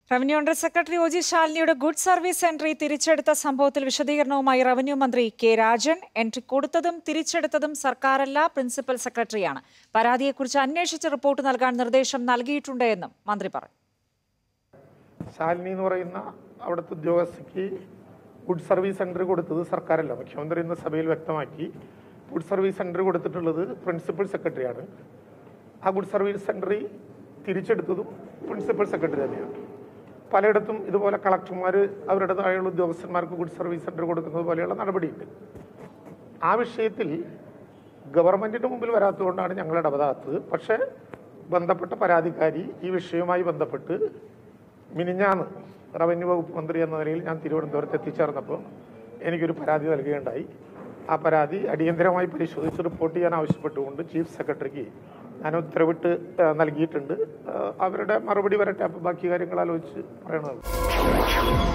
revenue under secretary O G ശാലിനിയുടെ good service entry തിരിച്ചെടുത്ത സംഭവത്തിൽ വിശദീകരണവുമായി റവന്യൂ മന്ത്രി കെ രാജൻ എൻട്രി കൊടുത്തതും തിരിച്ചെടുത്തതും സർക്കാരല്ല പ്രിൻസിപ്പൽ സെക്രട്ടറിയാണ് പരാതിയെക്കുറിച്ച് അന്വേഷിച്ച് റിപ്പോർട്ട് നൽകാൻ നിർദ്ദേശം നൽകിയിട്ടുണ്ട് എന്നും മന്ത്രി പറഞ്ഞു ശാലിനി എന്ന് പറയുന്ന അവിടുത്തെ ഉദ്യോഗസ്ഥയ്ക്ക് ഗുഡ് സർവീസ് സെന്റർ കൊടുത്തത് സർക്കാരല്ല മുഖ്യമന്ത്രി ഇന്ന് സഭയിൽ വ്യക്തമാക്കി ഗുഡ് സർവീസ് സെന്റർ കൊടുത്തിട്ടുള്ളത് പ്രിൻസിപ്പൽ സെക്രട്ടറിയാണ് ആ ഗുഡ് സർവീസ് സെന്റർ തിരിച്ചെടുത്തതും പ്രിൻസിപ്പൽ സെക്രട്ടറി തന്നെയാണ് പലയിടത്തും ഇതുപോലെ കളക്ടർമാർ അവരുടെ താഴെയുള്ള ഉദ്യോഗസ്ഥന്മാർക്ക് ഗുഡ് സർവീസ് സെന്റർ കൊടുക്കുന്നത് പോലെയുള്ള നടപടിയുണ്ട് ആ വിഷയത്തിൽ ഗവൺമെന്റിന് മുമ്പിൽ വരാത്തതുകൊണ്ടാണ് ഞങ്ങൾ ഇടപെടാത്തത് പക്ഷേ ബന്ധപ്പെട്ട പരാതിക്കാരി ഈ വിഷയവുമായി ബന്ധപ്പെട്ട് മിനിഞ്ഞാന്ന് റവന്യൂ വകുപ്പ് മന്ത്രി എന്ന നിലയിൽ ഞാൻ തിരുവനന്തപുരത്ത് എത്തിച്ചേർന്നപ്പോൾ എനിക്കൊരു പരാതി നൽകുകയുണ്ടായി ആ പരാതി അടിയന്തരമായി പരിശോധിച്ച് റിപ്പോർട്ട് ചെയ്യാൻ ആവശ്യപ്പെട്ടുകൊണ്ട് ചീഫ് സെക്രട്ടറിക്ക് ഞാൻ ഉത്തരവിട്ട് ആ, നൽകിയിട്ടുണ്ട് ആ, അവരുടെ മറുപടി വരട്ടെ അപ്പോൾ ബാക്കി കാര്യങ്ങൾ ആലോചിച്ച് പറയണത്